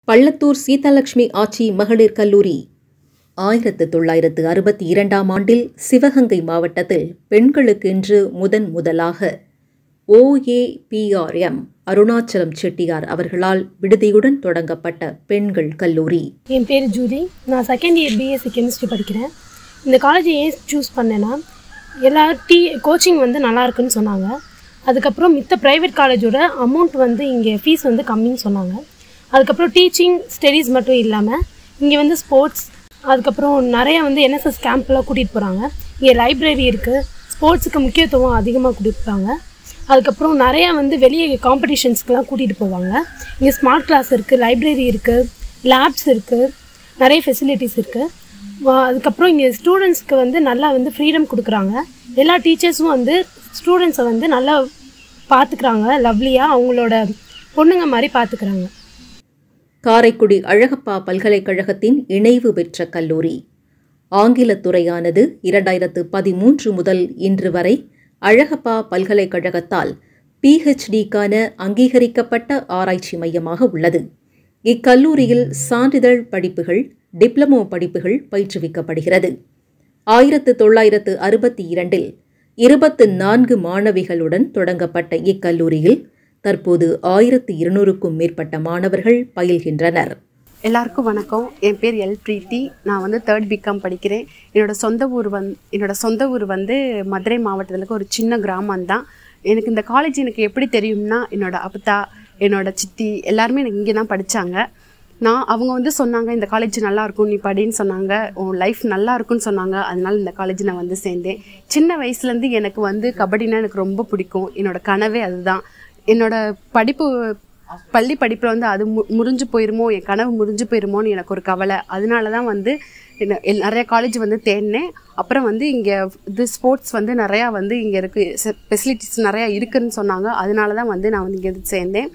பள்ளத்தூர் சீதாலட்சுமி ஆச்சி மகளிர் கல்லூரி ஆயிரத்து தொள்ளாயிரத்து அறுபத்தி இரண்டாம் ஆண்டில் சிவகங்கை மாவட்டத்தில் பெண்களுக்கென்று முதன் முதலாக ஓஏபிஆர்எம் அருணாச்சலம் செட்டியார் அவர்களால் விடுதியுடன் தொடங்கப்பட்ட பெண்கள் கல்லூரி என் பேர் ஜூலி நான் செகண்ட் இயர் பிஎஸ்சி கெமிஸ்ட்ரி படிக்கிறேன் இந்த காலேஜை ஏன் சூஸ் பண்ணேன்னா எல்லா டீ கோச்சிங் வந்து நல்லா இருக்குன்னு சொன்னாங்க அதுக்கப்புறம் மித்த ப்ரைவேட் காலேஜோட அமௌண்ட் வந்து இங்கே ஃபீஸ் வந்து கம்மின்னு சொன்னாங்க அதுக்கப்புறம் டீச்சிங் ஸ்டடீஸ் மட்டும் இல்லாமல் இங்கே வந்து ஸ்போர்ட்ஸ் அதுக்கப்புறம் நிறைய வந்து என்எஸ்எஸ் கேம்ப்லாம் கூட்டிகிட்டு போகிறாங்க இங்கே லைப்ரரி இருக்குது ஸ்போர்ட்ஸுக்கு முக்கியத்துவம் அதிகமாக கொடுப்பாங்க அதுக்கப்புறம் நிறையா வந்து வெளியே காம்படிஷன்ஸ்க்குலாம் கூட்டிகிட்டு போவாங்க இங்கே ஸ்மார்ட் கிளாஸ் இருக்குது லைப்ரரி இருக்குது லேப்ஸ் இருக்குது நிறைய ஃபெசிலிட்டிஸ் இருக்குது அதுக்கப்புறம் இங்கே ஸ்டூடெண்ட்ஸ்க்கு வந்து நல்லா வந்து ஃப்ரீடம் கொடுக்குறாங்க எல்லா டீச்சர்ஸும் வந்து ஸ்டூடெண்ட்ஸை வந்து நல்லா பார்த்துக்கிறாங்க லவ்லியாக அவங்களோட பொண்ணுங்க மாதிரி பார்த்துக்கிறாங்க காரைக்குடி அழகப்பா பல்கலைக்கழகத்தின் இணைவு பெற்ற கல்லூரி ஆங்கிலத் துறையானது இரண்டாயிரத்து பதிமூன்று முதல் இன்று வரை அழகப்பா பல்கலைக்கழகத்தால் பிஹெச்டிக்கான அங்கீகரிக்கப்பட்ட ஆராய்ச்சி மையமாக உள்ளது இக்கல்லூரியில் சான்றிதழ் படிப்புகள் டிப்ளமோ படிப்புகள் பயிற்றுவிக்கப்படுகிறது ஆயிரத்து தொள்ளாயிரத்து அறுபத்தி இரண்டில் இருபத்து நான்கு மாணவிகளுடன் தொடங்கப்பட்ட இக்கல்லூரியில் தற்போது ஆயிரத்து இருநூறுக்கும் மேற்பட்ட மாணவர்கள் பயில்கின்றனர் எல்லாருக்கும் வணக்கம் என் பேர் எல் பிரீத்தி நான் வந்து தேர்ட் பிகாம் படிக்கிறேன் என்னோட சொந்த ஊர் வந் என்னோட சொந்த ஊர் வந்து மதுரை மாவட்டத்தில் இருக்க ஒரு சின்ன கிராமம் தான் எனக்கு இந்த காலேஜ் எனக்கு எப்படி தெரியும்னா என்னோட அப்பத்தா என்னோட சித்தி எல்லாருமே எனக்கு இங்கே தான் படித்தாங்க நான் அவங்க வந்து சொன்னாங்க இந்த காலேஜ் நல்லா இருக்கும் நீ படின்னு சொன்னாங்க உன் லைஃப் நல்லா இருக்கும்னு சொன்னாங்க அதனால இந்த காலேஜ் நான் வந்து சேர்ந்தேன் சின்ன வயசுலேருந்து எனக்கு வந்து கபடினா எனக்கு ரொம்ப பிடிக்கும் என்னோட கனவே அதுதான் என்னோட படிப்பு பள்ளி படிப்பில் வந்து அது மு முறிஞ்சு போயிருமோ என் கனவு முறிஞ்சு போயிருமோன்னு எனக்கு ஒரு கவலை அதனால தான் வந்து என்ன எல்- நிறைய காலேஜ் வந்து தேடினேன் அப்புறம் வந்து இங்கே இது ஸ்போர்ட்ஸ் வந்து நிறையா வந்து இங்கே இருக்குது ஃபெசிலிட்டிஸ் நிறையா இருக்குன்னு சொன்னாங்க அதனால தான் வந்து நான் வந்து இங்கே வந்து சேர்ந்தேன்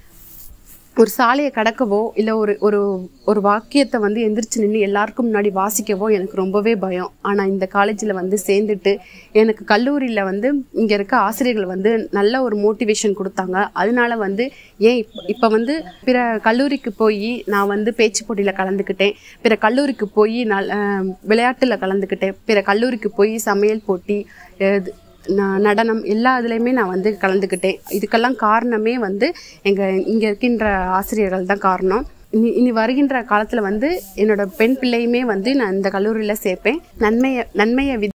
ஒரு சாலையை கடக்கவோ இல்லை ஒரு ஒரு ஒரு வாக்கியத்தை வந்து எந்திரிச்சு நின்று எல்லாருக்கும் முன்னாடி வாசிக்கவோ எனக்கு ரொம்பவே பயம் ஆனால் இந்த காலேஜில் வந்து சேர்ந்துட்டு எனக்கு கல்லூரியில் வந்து இங்கே இருக்க ஆசிரியர்கள் வந்து நல்ல ஒரு மோட்டிவேஷன் கொடுத்தாங்க அதனால வந்து ஏன் இப்போ இப்போ வந்து பிற கல்லூரிக்கு போய் நான் வந்து பேச்சு போட்டியில் கலந்துக்கிட்டேன் பிற கல்லூரிக்கு போய் நல் விளையாட்டில் கலந்துக்கிட்டேன் பிற கல்லூரிக்கு போய் சமையல் போட்டி இது நான் நடனம் எல்லா இதுலேயுமே நான் வந்து கலந்துக்கிட்டேன் இதுக்கெல்லாம் காரணமே வந்து எங்கள் இங்கே இருக்கின்ற ஆசிரியர்கள் தான் காரணம் இனி இனி வருகின்ற காலத்தில் வந்து என்னோட பெண் பிள்ளையுமே வந்து நான் இந்த கல்லூரியில் சேர்ப்பேன் நன்மையை நன்மையை வி